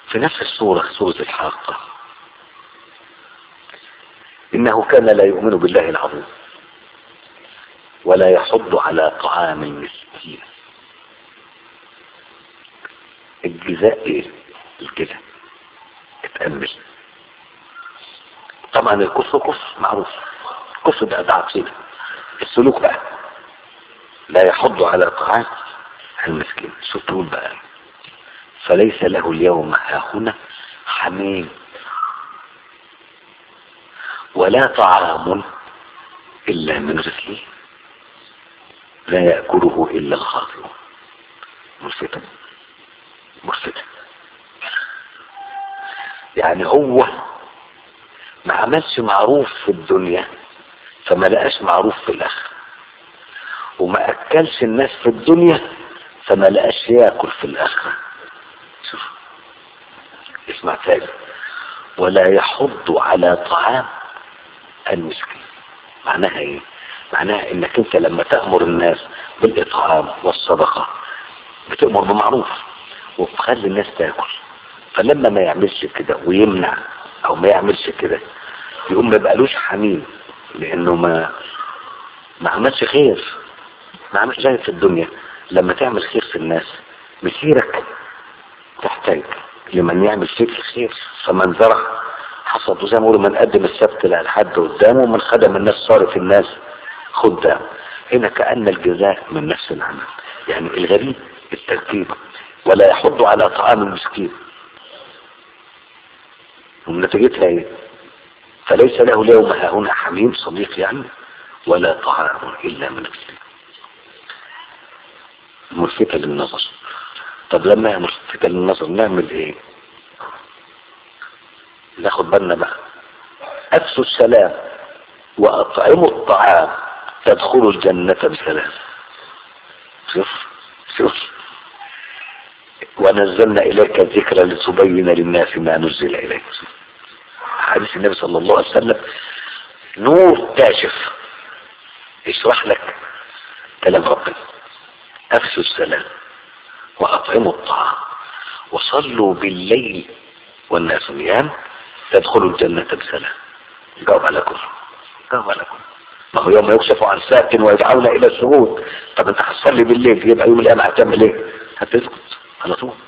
في نفس السورة سورة الحاقة إنه كان لا يؤمن بالله العظيم ولا يحض على طعام المسكين الجزاء ايه الجزاء اتأمل طبعا الكفر كفر معروف الكفر ده ده عقيدة السلوك بقى لا يحض على طعام المسكين شوف تقول بقى فليس له اليوم هاهنا حميم ولا طعام إلا من غسلين لا يأكله إلا الخاطئون مرفتة مرفتة يعني هو ما عملش معروف في الدنيا فما لقاش معروف في الآخرة وما أكلش الناس في الدنيا فما لقاش ياكل في الآخرة شوف اسمع تاني ولا يحض على طعام المسكين معناها ايه معناها انك انت لما تأمر الناس بالاطعام والصدقة بتأمر بمعروف وتخلي الناس تاكل فلما ما يعملش كده ويمنع او ما يعملش كده يقوم ما يبقالوش حميم لانه ما ما عملش خير ما عملش زي في الدنيا لما تعمل خير في الناس مسيرك تحتاج لمن يعمل فيك الخير فمن زرع حصد زي ما بيقولوا من قدم السبت لحد قدامه ومن خدم الناس صارت الناس خدام هنا كأن الجزاء من نفس العمل يعني الغريب الترتيب ولا يحض على طعام المسكين ونتيجتها ايه فليس له اليوم هنا حميم صديق يعني ولا طعام الا من غسلين ملفتة للنظر طب لما هي ملفتة للنظر نعمل ايه ناخد بالنا بقى افسوا السلام واطعموا الطعام تدخلوا الجنة بسلام شوف شوف ونزلنا اليك الذكر لتبين للناس ما نزل اليك حديث النبي صلى الله عليه وسلم نور كاشف يشرح لك كلام ربنا افسوا السلام واطعموا الطعام وصلوا بالليل والناس نيام تدخلوا الجنة بسلام جاوب على كل جاوب على كل ما هو يوم يكشف عن ساك ويدعون الى السجود طب انت هتصلي بالليل يبقى يوم القيامة هتعمل ايه هتسكت على طول